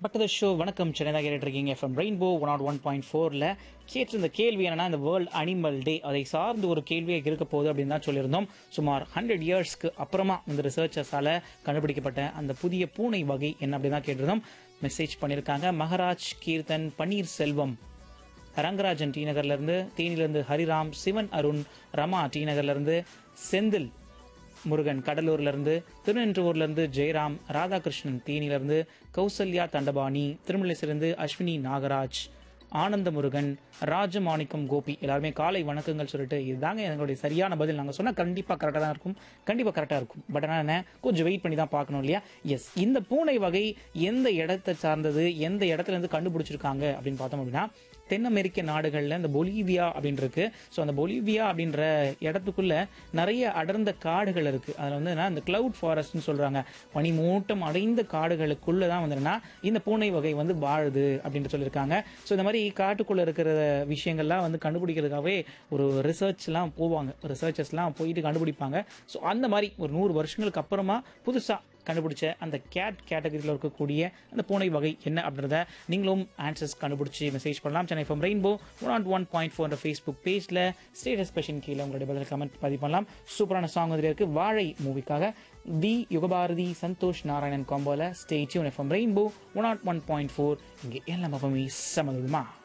பக்கத்து ஷோ வணக்கம் சென்னை தான் கேட்டுட்டு இருக்கீங்க FM Rainbow one naught one point ஃபோரில் கேட்டிருந்த கேள்வி என்னன்னா இந்த வேர்ல்ட் அனிமல் டே அதை சார்ந்து ஒரு கேள்வியாக இருக்க போகுது அப்படின்னு தான் சொல்லியிருந்தோம் சுமார் ஹண்ட்ரட் இயர்ஸ்க்கு அப்புறமா இந்த ரிசர்ச்சர்ஸால் கண்டுபிடிக்கப்பட்ட அந்த புதிய பூனை வகை என்ன அப்படின்னு தான் கேட்டிருந்தோம் மெசேஜ் பண்ணியிருக்காங்க மகராஜ் கீர்த்தன் பன்னீர் செல்வம் ரங்கராஜன் டி நகர்லேருந்து தேனியிலேருந்து ஹரிராம் சிவன் அருண் ரமா டி நகர்லேருந்து செந்தில் முருகன் கடலூர்லேருந்து திருநென்றூர்லேருந்து ஜெயராம் ராதாகிருஷ்ணன் தேனியிலேருந்து கௌசல்யா தண்டபாணி திருமலைசிலிருந்து அஸ்வினி நாகராஜ் ஆனந்த முருகன் ராஜமாணிக்கம் கோபி எல்லாருமே காலை வணக்கங்கள் சொல்லிட்டு இதுதாங்க எங்களுடைய சரியான பதில் நாங்கள் சொன்னால் கண்டிப்பாக கரெக்டாக தான் இருக்கும் கண்டிப்பாக கரெக்டாக இருக்கும் பட் ஆனால் என்ன கொஞ்சம் வெயிட் பண்ணி தான் பார்க்கணும் இல்லையா எஸ் இந்த பூனை வகை எந்த இடத்தை சார்ந்தது எந்த இடத்துல இருந்து கண்டுபிடிச்சிருக்காங்க அப்படின்னு பார்த்தோம் அப்படின்னா தென் அமெரிக்க நாடுகளில் இந்த பொலிவியா அப்படின்னு இருக்கு ஸோ அந்த பொலிவியா அப்படின்ற இடத்துக்குள்ள நிறைய அடர்ந்த காடுகள் இருக்கு அதில் வந்து என்ன இந்த கிளவுட் ஃபாரஸ்ட்னு சொல்றாங்க பனிமூட்டம் அடைந்த காடுகளுக்குள்ள தான் வந்து என்னன்னா இந்த பூனை வகை வந்து வாழுது அப்படின்ட்டு சொல்லியிருக்காங்க ஸோ இந்த மாதிரி காட்டுக்குள்ள இருக்கிற விஷயங்கள்லாம் வந்து கண்டுபிடிக்கிறதுக்காகவே ஒரு ரிசர்ச்லாம் போவாங்க ரிசர்ச்சர்ஸ்லாம் போயிட்டு கண்டுபிடிப்பாங்க ஸோ அந்த மாதிரி ஒரு நூறு வருஷங்களுக்கு அப்புறமா புதுசாக கண்டுபிடிச்ச அந்த கேட் கேட்டகரியில் இருக்கக்கூடிய அந்த பூனை வகை என்ன அப்படின்றத நீங்களும் ஆன்சர்ஸ் கண்டுபிடிச்சி மெசேஜ் பண்ணலாம் Chennai from Rainbow one ought one point four Facebook பேஜில் ஸ்டேட்டஸ் கொஷின் கீழே உங்களுடைய பதில் கமெண்ட் பதிவு பண்ணலாம் சூப்பரான சாங் வந்து இருக்கு வாழை மூவிக்காக தி யுகபாரதி சந்தோஷ் நாராயணன் காம்போல stay tuned FM Rainbow one ought one point four இங்கே எல்லாம் எப்பவுமே சமதுமா